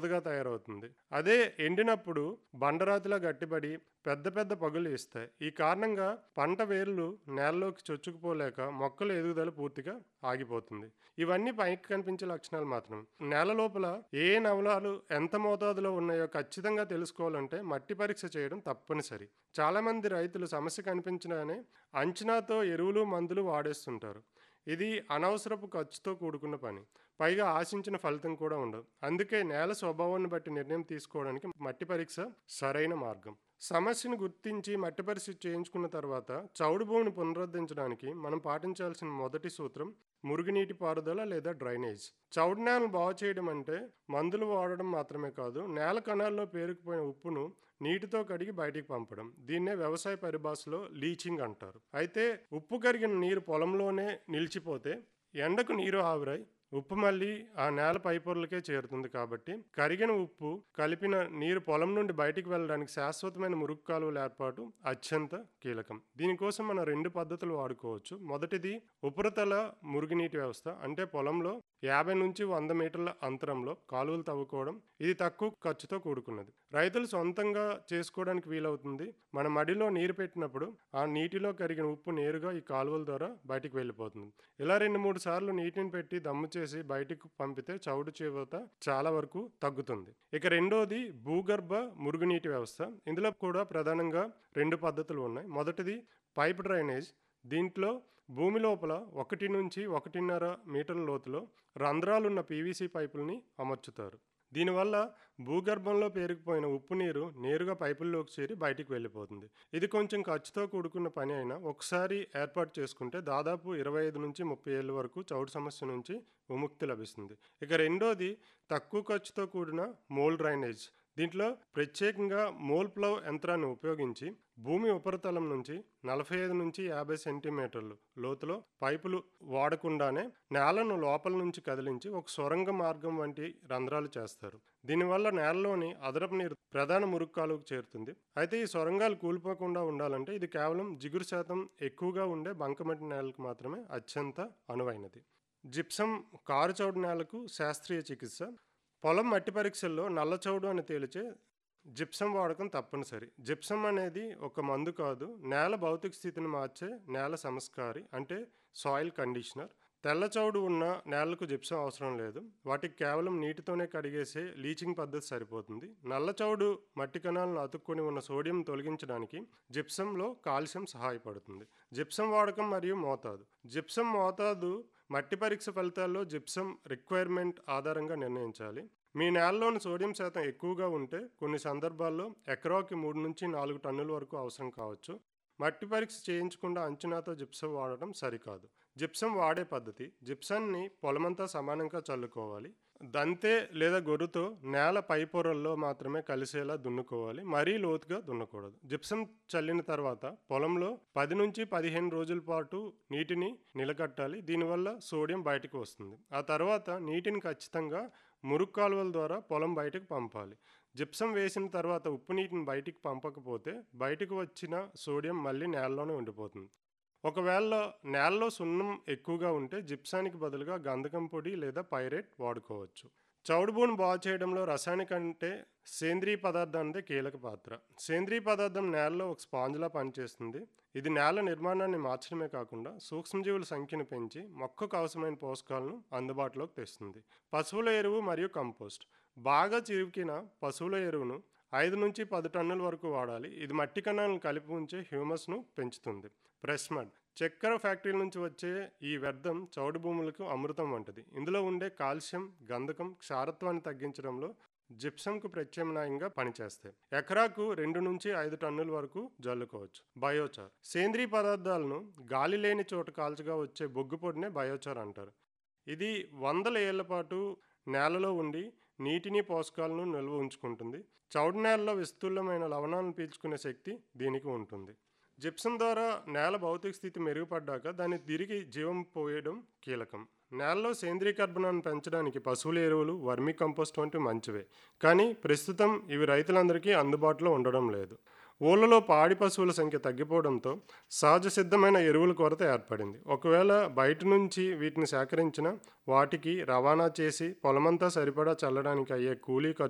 బురదగా తయారవుతుంది అదే ఎండినప్పుడు బండరాతిలా గట్టిపడి పెద్ద పెద్ద పగులు ఇస్తాయి ఈ కారణంగా పంట వేర్లు నేలలోకి చొచ్చుకుపోలేక మొక్కల ఎదుగుదల పూర్తిగా ఆగిపోతుంది ఇవన్నీ పైకి కనిపించే లక్షణాలు మాత్రం నేల లోపల ఏ నవలాలు ఎంత మోతాదులో ఉన్నాయో ఖచ్చితంగా తెలుసుకోవాలంటే మట్టి పరీక్ష చేయడం తప్పనిసరి చాలామంది రైతులు సమస్య కనిపించగానే అంచనాతో ఎరువులు మందులు వాడేస్తుంటారు ఇది అనవసరపు ఖర్చుతో కూడుకున్న పని పైగా ఆశించిన ఫలితం కూడా ఉండదు అందుకే నేల స్వభావాన్ని బట్టి నిర్ణయం తీసుకోవడానికి మట్టి పరీక్ష సరైన మార్గం సమస్యను గుర్తించి మట్టి పరీక్ష చేయించుకున్న తర్వాత చౌడు భూమిని పునరుద్ధరించడానికి మనం పాటించాల్సిన మొదటి సూత్రం మురుగునీటి పారుదల లేదా డ్రైనేజ్ చౌడు నేలను బాగు చేయడం అంటే మందులు వాడడం మాత్రమే కాదు నేల కణాల్లో పేరుకుపోయిన ఉప్పును నీటితో కడిగి బయటికి పంపడం దీన్నే వ్యవసాయ పరిభాషలో లీచింగ్ అంటారు అయితే ఉప్పు కరిగిన నీరు పొలంలోనే నిలిచిపోతే ఎండకు నీరు ఆవిరై ఉప్పు మళ్ళీ ఆ నేల పైపొరలకే చేరుతుంది కాబట్టి కరిగిన ఉప్పు కలిపిన నీరు పొలం నుండి బయటికి వెళ్ళడానికి శాశ్వతమైన మురుగు కాలువల ఏర్పాటు అత్యంత కీలకం దీనికోసం మనం రెండు పద్ధతులు వాడుకోవచ్చు మొదటిది ఉపరితల మురుగునీటి వ్యవస్థ అంటే పొలంలో యాభై నుంచి వంద మీటర్ల అంతరంలో కాలువలు తవ్వుకోవడం ఇది తక్కువ ఖర్చుతో కూడుకున్నది రైతులు సొంతంగా చేసుకోవడానికి వీలవుతుంది మన మడిలో నీరు పెట్టినప్పుడు ఆ నీటిలో కరిగిన ఉప్పు నేరుగా ఈ కాలువల ద్వారా బయటికి వెళ్ళిపోతుంది ఇలా రెండు మూడు సార్లు నీటిని పెట్టి దమ్ము చేసి బయటకు పంపితే చౌడు చేవత చాలా వరకు తగ్గుతుంది ఇక రెండోది భూగర్భ మురుగునీటి వ్యవస్థ ఇందులో కూడా ప్రధానంగా రెండు పద్ధతులు ఉన్నాయి మొదటిది పైప్ డ్రైనేజ్ దీంట్లో భూమి లోపల ఒకటి నుంచి ఒకటిన్నర మీటర్ల లోతులో రంధ్రాలున్న పీవీసీ పైపుల్ని అమర్చుతారు దీనివల్ల భూగర్భంలో పేరుకుపోయిన ఉప్పు నీరు నేరుగా పైపుల్లోకి చేరి బయటికి వెళ్ళిపోతుంది ఇది కొంచెం ఖర్చుతో కూడుకున్న పని అయినా ఒకసారి ఏర్పాటు చేసుకుంటే దాదాపు ఇరవై ఐదు నుంచి ముప్పై ఏళ్ళ వరకు చౌడు సమస్య నుంచి విముక్తి లభిస్తుంది ఇక రెండోది తక్కువ ఖర్చుతో కూడిన మోల్ డ్రైనేజ్ దీంట్లో ప్రత్యేకంగా మోల్ ప్లవ్ యంత్రాన్ని ఉపయోగించి భూమి ఉపరితలం నుంచి నలభై ఐదు నుంచి యాభై సెంటీమీటర్లు లోతులో పైపులు వాడకుండానే నేలను లోపల నుంచి కదిలించి ఒక సొరంగ మార్గం వంటి రంధ్రాలు చేస్తారు దీనివల్ల నేలలోని అదనపు నీరు ప్రధాన మురుగు కాలువకు చేరుతుంది అయితే ఈ సొరంగాలు కూలిపోకుండా ఉండాలంటే ఇది కేవలం జిగురు శాతం ఎక్కువగా ఉండే బంకమట్టి నేలకు మాత్రమే అత్యంత అనువైనది జిప్సం కారు చౌడు నేలకు శాస్త్రీయ చికిత్స పొలం మట్టి పరీక్షల్లో నల్లచౌడు అని తేలిచే జిప్సం వాడకం తప్పనిసరి జిప్సం అనేది ఒక మందు కాదు నేల భౌతిక స్థితిని మార్చే నేల సంస్కారి అంటే సాయిల్ కండిషనర్ తెల్లచౌడు ఉన్న నేలకు జిప్సం అవసరం లేదు వాటికి కేవలం నీటితోనే కడిగేసే లీచింగ్ పద్ధతి సరిపోతుంది నల్లచౌడు మట్టి కణాలను అతుక్కొని ఉన్న సోడియం తొలగించడానికి జిప్సంలో కాల్షియం సహాయపడుతుంది జిప్సం వాడకం మరియు మోతాదు జిప్సం మోతాదు మట్టి పరీక్ష ఫలితాల్లో జిప్సం రిక్వైర్మెంట్ ఆధారంగా నిర్ణయించాలి మీ నేలలోని సోడియం శాతం ఎక్కువగా ఉంటే కొన్ని సందర్భాల్లో ఎకరాకి మూడు నుంచి నాలుగు టన్నుల వరకు అవసరం కావచ్చు మట్టి పరీక్ష చేయించకుండా అంచనాతో జిప్సం వాడటం సరికాదు జిప్సం వాడే పద్ధతి జిప్సాన్ని పొలమంతా సమానంగా చల్లుకోవాలి దంతే లేదా గొర్రుతో నేల పై పొరల్లో మాత్రమే కలిసేలా దున్నుకోవాలి మరీ లోతుగా దున్నకూడదు జిప్సం చల్లిన తర్వాత పొలంలో పది నుంచి పదిహేను రోజుల పాటు నీటిని నిలకట్టాలి దీనివల్ల సోడియం బయటకు వస్తుంది ఆ తర్వాత నీటిని ఖచ్చితంగా మురుగు కాలువల ద్వారా పొలం బయటకు పంపాలి జిప్సం వేసిన తర్వాత ఉప్పు నీటిని బయటికి పంపకపోతే బయటకు వచ్చిన సోడియం మళ్ళీ నేలలోనే ఉండిపోతుంది ఒకవేళ నేలలో సున్నం ఎక్కువగా ఉంటే జిప్సానికి బదులుగా గంధకం పొడి లేదా పైరేట్ వాడుకోవచ్చు చౌడు భూమిని బాగు చేయడంలో రసాయనిక అంటే సేంద్రీయ పదార్థానిదే కీలక పాత్ర సేంద్రీయ పదార్థం నేలలో ఒక స్పాంజ్లా పనిచేస్తుంది ఇది నేల నిర్మాణాన్ని మార్చడమే కాకుండా సూక్ష్మజీవుల సంఖ్యను పెంచి మొక్కకు అవసరమైన పోషకాలను అందుబాటులోకి తెస్తుంది పశువుల ఎరువు మరియు కంపోస్ట్ బాగా చిరికిన పశువుల ఎరువును ఐదు నుంచి పది టన్నుల వరకు వాడాలి ఇది మట్టి కణాలను కలిపి ఉంచే హ్యూమస్ను పెంచుతుంది ప్రెస్మడ్ చక్కెర ఫ్యాక్టరీల నుంచి వచ్చే ఈ వ్యర్థం చౌడు భూములకు అమృతం వంటిది ఇందులో ఉండే కాల్షియం గంధకం క్షారత్వాన్ని తగ్గించడంలో జిప్సంకు ప్రత్యామ్నాయంగా పనిచేస్తాయి ఎకరాకు రెండు నుంచి ఐదు టన్నుల వరకు జల్లుకోవచ్చు బయోచార్ సేంద్రీయ పదార్థాలను గాలి లేని చోట కాల్చగా వచ్చే బొగ్గు పొడినే బయోచార్ అంటారు ఇది వందల ఏళ్ల పాటు నేలలో ఉండి నీటిని పోషకాలను నిల్వ ఉంచుకుంటుంది చౌడు నేలలో విస్తృతమైన లవణాలను పీల్చుకునే శక్తి దీనికి ఉంటుంది జిప్సం ద్వారా నేల భౌతిక స్థితి మెరుగుపడ్డాక దాన్ని తిరిగి జీవం పోయడం కీలకం నేలలో సేంద్రీయ కర్బనాన్ని పెంచడానికి పశువుల ఎరువులు వర్మీ కంపోస్ట్ వంటి మంచివే కానీ ప్రస్తుతం ఇవి రైతులందరికీ అందుబాటులో ఉండడం లేదు ఊళ్ళలో పాడి పశువుల సంఖ్య తగ్గిపోవడంతో సహజ సిద్ధమైన ఎరువుల కొరత ఏర్పడింది ఒకవేళ బయట నుంచి వీటిని సేకరించిన వాటికి రవాణా చేసి పొలమంతా సరిపడా చల్లడానికి అయ్యే కూలీ ఖర్చు